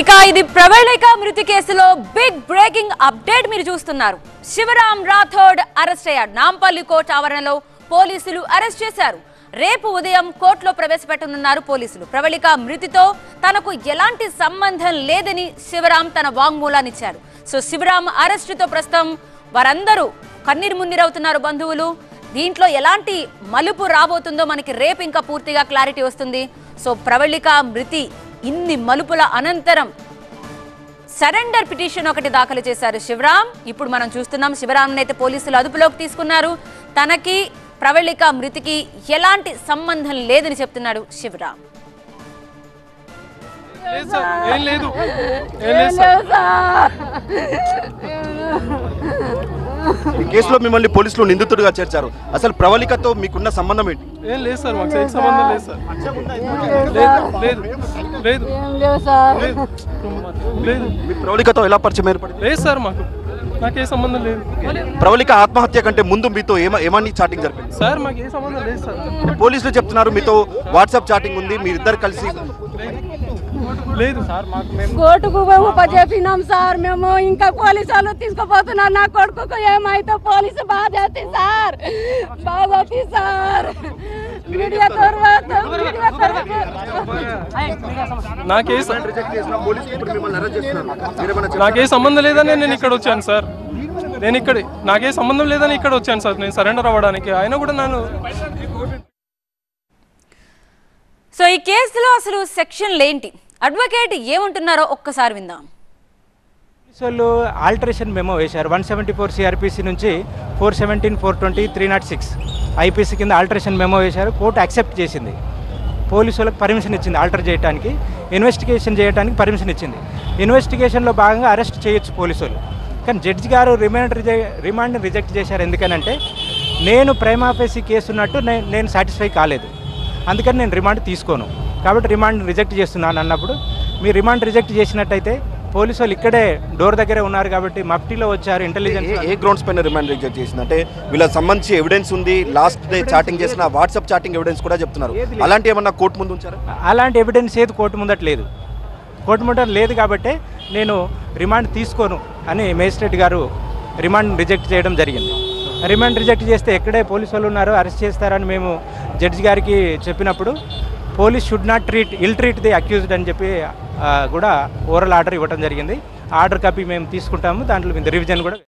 ఇక ఇది ప్రవళిక మృతి కేసులో బిగ్ బ్రేకింగ్ అప్డేట్ మీరు చూస్తున్నారు శివరాం రాథోడ్ అరెస్ట్ అయ్యాడు నాంపల్లి కోర్టు ఆవరణలో పోలీసులు అరెస్ట్ చేశారు రేపు ఉదయం కోర్టులో ప్రవేశపెట్టనున్నారు పోలీసులు ప్రవళిక మృతితో తనకు ఎలాంటి సంబంధం లేదని శివరాం తన వాంగ్మూలాన్నిచ్చారు సో శివరాం అరెస్టుతో ప్రస్తుతం వారందరూ కన్నీరు మున్నీరవుతున్నారు బంధువులు దీంట్లో ఎలాంటి మలుపు రాబోతుందో మనకి రేపు ఇంకా పూర్తిగా క్లారిటీ వస్తుంది సో ప్రవళిక మృతి ఇన్ని మలుపుల అనంతరం సరెండర్ పిటిషన్ ఒకటి దాఖలు చేశారు శివరాం ఇప్పుడు మనం చూస్తున్నాం శివరాం అయితే పోలీసులు అదుపులోకి తీసుకున్నారు తనకి ప్రవళిక మృతికి ఎలాంటి సంబంధం లేదని చెప్తున్నాడు శివరాం లేదు సార్ ఏం లేదు ఏం లేదు సార్ ఈ కేసులో మిమ్మల్ని పోలీసులు నిందితుడిగా చేర్చారు అసలు ప్రవళికతో మీకున్న సంబంధం ఏంటి ఏం లేదు సార్ మాకు సైడ్ సంబంధం లేదు సార్ లేదు లేదు లేదు లేవు సార్ లేదు లేదు మీ ప్రవళికతో ఎలా పరిచయం ఏర్పడింది లేదు సార్ మాకు నాకే సంబంధం లేదు ప్రవళిక ఆత్మహత్య కంటే ముందు మీతో ఏమ ఏమని చాటింగ్ జరిపింది సార్ మాకు ఏ సంబంధం లేదు సార్ పోలీసులు చెప్తున్నారు మీతో వాట్సాప్ చాటింగ్ ఉంది మీరిద్దరు కలిసి లేదు సార్ మాకు మేము కోర్టుకు ఉపజెప్పినాం సార్ మేము ఇంకా పోలీసు వాళ్ళు తీసుకుపోతున్నారు నా కొడుకుకు ఏమైతే పోలీసు బాధ్యత సార్ బాధ్యత సార్ మీడియా తర్వాత మీడియా తర్వాత నాకే స- రిజెక్ట్ చేసిన పోలీసులు ఇప్పుడు మిమ్మల్ని అరెస్ట్ చేస్తున్నారు మీరేమన్నా చెప్పారా? నాకే సంబంధం లేదని నేను ఇక్కడ వచ్చాను సార్ నేను ఇక్కడ నాకే సంబంధం లేదని ఇక్కడ వచ్చాను సార్ నేను సరెండర్ అవ్వడానికి ఆయన కూడా నన్ను సో ఈ కేసులో అసలు సెక్షన్లు ఏంటి అడ్వకేట్ ఏమంటున్నారో ఒక్కసారి విందాం పోలీసులు ఆల్టరేషన్ మెమో వేశారు వన్ సెవెంటీ ఫోర్ సిఆర్పిసి నుంచి four seventeen four twenty three nought six IPC కింద ఆల్టరేషన్ మెమో వేశారు కోర్టు యాక్సెప్ట్ చేసింది పోలీసు వాళ్ళకి పర్మిషన్ ఇచ్చింది ఆల్టర్ చేయడానికి ఇన్వెస్టిగేషన్ చేయడానికి పర్మిషన్ ఇచ్చింది ఇన్వెస్టిగేషన్లో భాగంగా అరెస్ట్ చేయొచ్చు పోలీసు వాళ్ళు కానీ జడ్జి గారు రిమాండ్ రిజె రిమాండ్ని రిజెక్ట్ చేశారు ఎందుకనంటే నేను ప్రైమాఫేసి కేసు ఉన్నట్టు నేను నేను సాటిస్ఫై కాలేదు అందుకని నేను రిమాండ్ తీసుకోను కాబట్టి రిమాండ్ రిజెక్ట్ చేస్తున్నాను అన్నప్పుడు మీ రిమాండ్ రిజెక్ట్ చేసినట్టయితే పోలీసు వాళ్ళు ఇక్కడే డోర్ దగ్గరే ఉన్నారు కాబట్టి మఫ్టీలో వచ్చారు ఇంటెలిజెన్స్ ఏ- ఏ గ్రౌండ్స్ పైన రిమాండ్ రిజెక్ట్ చేసింది అంటే వీళ్ళకి సంబంధించి ఎవిడెన్స్ ఉంది లాస్ట్ డే చాటింగ్ చేసిన వాట్సాప్ చాటింగ్ ఎవిడెన్స్ కూడా చెప్తున్నారు ఏది లేదు. అలాంటి ఏమన్నా కోర్టు ముందు ఉంచారా అలాంటి ఎవిడెన్స్ ఏది కోర్టు ముందట లేదు కోర్టు ముందట లేదు కాబట్టే నేను రిమాండ్ తీసుకోను అని మేజిస్ట్రేట్ గారు రిమాండ్ రిజెక్ట్ చేయడం జరిగింది రిమాండ్ రిజెక్ట్ చేస్తే ఎక్కడే పోలీసు వాళ్ళు ఉన్నారో అరెస్ట్ చేస్తారని మేము జడ్జి గారికి చెప్పినప్పుడు police should not treat ill treat the accused అని చెప్పి ఆ, కూడా ఓరల్ ఆర్డర్ ఇవ్వడం జరిగింది ఆర్డర్ కాపీ మేము తీసుకుంటాము దాంట్లో రివిజన్ కూడా